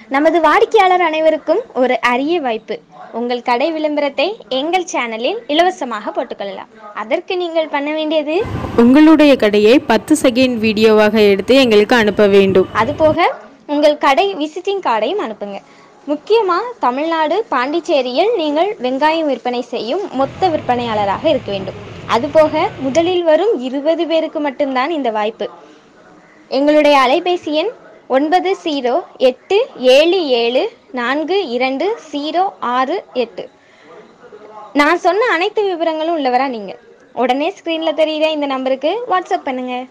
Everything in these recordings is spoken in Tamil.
நமது வாடிக்கையாளர் அனைவருக்கும் ஒரு அரிய வாய்ப்பு உங்கள் கடை விளம்பரத்தை எங்கள் சேனலில் இலவசமாக போட்டுக்கொள்ளலாம் அதற்கு நீங்கள் பண்ண வேண்டியது உங்களுடைய கடையை பத்து செகண்ட் வீடியோவாக எடுத்து எங்களுக்கு அனுப்ப வேண்டும் அதுபோக உங்கள் கடை விசிட்டிங் கார்டையும் அனுப்புங்க முக்கியமாக தமிழ்நாடு பாண்டிச்சேரியில் நீங்கள் வெங்காயம் விற்பனை செய்யும் மொத்த விற்பனையாளராக இருக்க வேண்டும் அதுபோக முதலில் வரும் இருபது பேருக்கு மட்டும்தான் இந்த வாய்ப்பு எங்களுடைய அலைபேசி எண் ஒன்பது ஜீரோ எட்டு ஏழு ஏழு நான்கு இரண்டு ஜீரோ ஆறு எட்டு நான் சொன்ன அனைத்து விவரங்களும் உள்ளவரா நீங்கள் உடனே ஸ்க்ரீனில் தெரியுற இந்த நம்பருக்கு வாட்ஸ்அப் பண்ணுங்கள்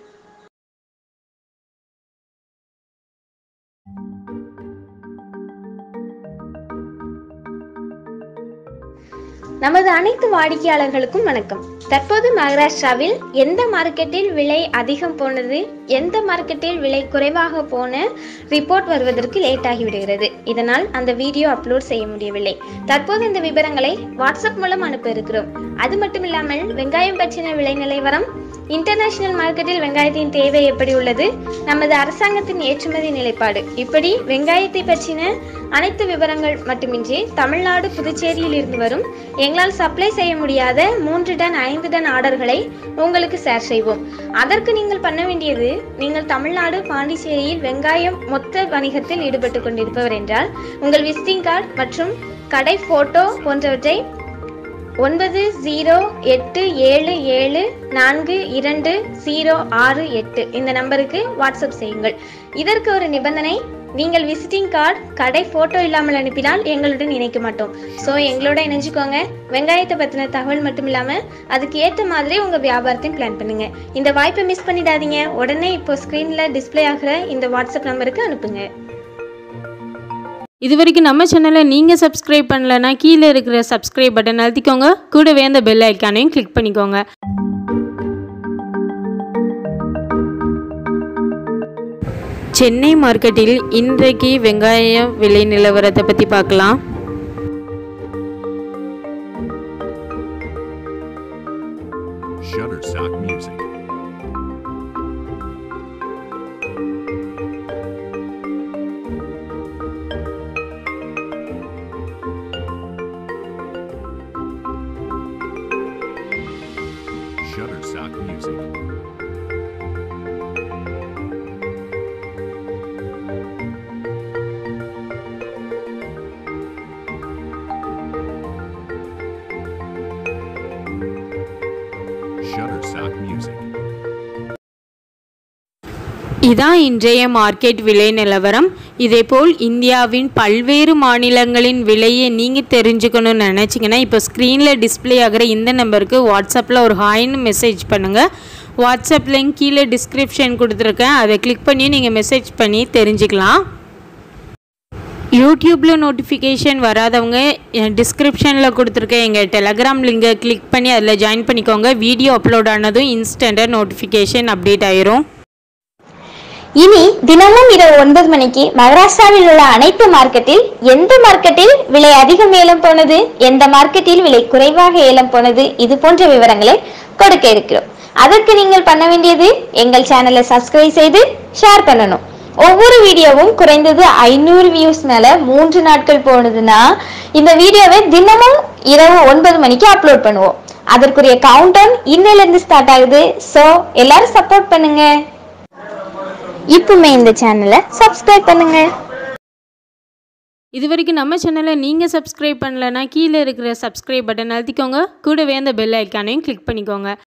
நமது அனைத்து வாடிக்கையாளர்களுக்கும் வணக்கம் தற்போது மகாராஷ்டிராவில் எந்த மார்க்கெட்டில் விலை அதிகம் போனது எந்த மார்க்கெட்டில் விலை குறைவாக போன ரிப்போர்ட் வருவதற்கு லேட் ஆகிவிடுகிறது இதனால் அந்த வீடியோ அப்லோட் செய்ய முடியவில்லை தற்போது இந்த விவரங்களை வாட்ஸ்அப் மூலம் அனுப்ப இருக்கிறோம் அது மட்டும் இல்லாமல் வெங்காயம் பற்றின விலை நிலைவரம் இன்டர்நேஷனல் மார்க்கெட்டில் வெங்காயத்தின் தேவை எப்படி உள்ளது நமது அரசாங்கத்தின் ஏற்றுமதி நிலைப்பாடு இப்படி வெங்காயத்தை பற்றின அனைத்து விவரங்கள் மட்டுமின்றி தமிழ்நாடு புதுச்சேரியில் இருந்து வரும் எங்களால் சப்ளை செய்ய முடியாத மூன்று டன் ஐந்து டன் ஆர்டர்களை உங்களுக்கு ஷேர் செய்வோம் அதற்கு நீங்கள் பண்ண வேண்டியது நீங்கள் தமிழ்நாடு பாண்டிச்சேரியில் வெங்காயம் மொத்த வணிகத்தில் ஈடுபட்டு கொண்டிருப்பவர் என்றால் உங்கள் விசிட்டிங் கார்டு மற்றும் கடை போட்டோ போன்றவற்றை ஒன்பது ஜீரோ எட்டு ஏழு ஏழு நான்கு இரண்டு ஜீரோ ஆறு எட்டு இந்த நம்பருக்கு வாட்ஸ்அப் செய்யுங்கள் இதற்கு ஒரு நிபந்தனை நீங்கள் விசிட்டிங் கார்டு கடை ஃபோட்டோ இல்லாமல் அனுப்பினால் எங்களுடன் இணைக்க மாட்டோம் ஸோ எங்களோட இணைஞ்சுக்கோங்க வெங்காயத்தை பற்றின தகவல் மட்டும் இல்லாமல் அதுக்கு ஏற்ற மாதிரி உங்கள் வியாபாரத்தையும் பிளான் பண்ணுங்க இந்த வாய்ப்பை மிஸ் பண்ணிடாதீங்க உடனே இப்போ ஸ்க்ரீனில் டிஸ்ப்ளே ஆகிற இந்த வாட்ஸ்அப் நம்பருக்கு அனுப்புங்க இது வரைக்கும் நம்ம சேனலை நீங்கள் சப்ஸ்கிரைப் பண்ணலன்னா கீழே இருக்கிற சப்ஸ்கிரைப் பட்டன் அழுத்திக்கோங்க கூடவே அந்த பெல் ஐக்கானையும் கிளிக் பண்ணிக்கோங்க சென்னை மார்க்கெட்டில் இன்றைக்கு வெங்காய விலை நிலவரத்தை பற்றி பார்க்கலாம் Shutterstock Music. Shutterstock Music. Shutterstock Music. இதான் இன்றைய மார்க்கெட் விலை நிலவரம் இதேபோல் இந்தியாவின் பல்வேறு மாநிலங்களின் விலையை நீங்கள் தெரிஞ்சுக்கணும்னு நினச்சிங்கன்னா இப்போ ஸ்க்ரீனில் டிஸ்ப்ளே ஆகிற இந்த நம்பருக்கு வாட்ஸ்அப்பில் ஒரு ஹாய்னு மெசேஜ் பண்ணுங்கள் வாட்ஸ்அப் லிங்க் கீழே டிஸ்கிரிப்ஷன் கொடுத்துருக்கேன் அதை கிளிக் பண்ணி நீங்கள் மெசேஜ் பண்ணி தெரிஞ்சுக்கலாம் யூடியூப்பில் நோட்டிஃபிகேஷன் வராதவங்க டிஸ்கிரிப்ஷனில் கொடுத்துருக்க எங்கள் டெலகிராம் லிங்கை கிளிக் பண்ணி அதில் ஜாயின் பண்ணிக்கோங்க வீடியோ அப்லோட் ஆனதும் இன்ஸ்டண்ட்டாக நோட்டிஃபிகேஷன் அப்டேட் ஆயிரும் இனி தினமும் இரவு ஒன்பது மணிக்கு மகாராஷ்டிராவில் உள்ள அனைத்து மார்க்கெட்டில் எந்த மார்க்கெட்டில் விலை அதிகம் ஏலம் போனது எந்த மார்க்கெட்டில் விலை குறைவாக ஏலம் போனது இது போன்ற விவரங்களை கொடுக்க இருக்கிறோம் அதற்கு நீங்கள் பண்ண வேண்டியது எங்கள் சேனலை சப்ஸ்கிரைப் செய்து ஷேர் பண்ணணும் ஒவ்வொரு வீடியோவும் குறைந்தது ஐநூறு வியூஸ் மேல மூன்று நாட்கள் போனதுன்னா இந்த வீடியோவை தினமும் இரவு ஒன்பது மணிக்கு அப்லோட் பண்ணுவோம் அதற்குரிய கவுண்டவுன் இன்னையில இருந்து ஸ்டார்ட் ஆகுது ஸோ எல்லாரும் சப்போர்ட் பண்ணுங்க இப்பவுமே இந்த சேனலை சப்ஸ்கிரைப் பண்ணுங்க இது வரைக்கும் நம்ம சேனலை நீங்கள் சப்ஸ்கிரைப் பண்ணலன்னா கீழே இருக்கிற சப்ஸ்கிரைப் பட்டன் அழுத்திக்கோங்க கூடவே அந்த பெல் ஐக்கானையும் கிளிக் பண்ணிக்கோங்க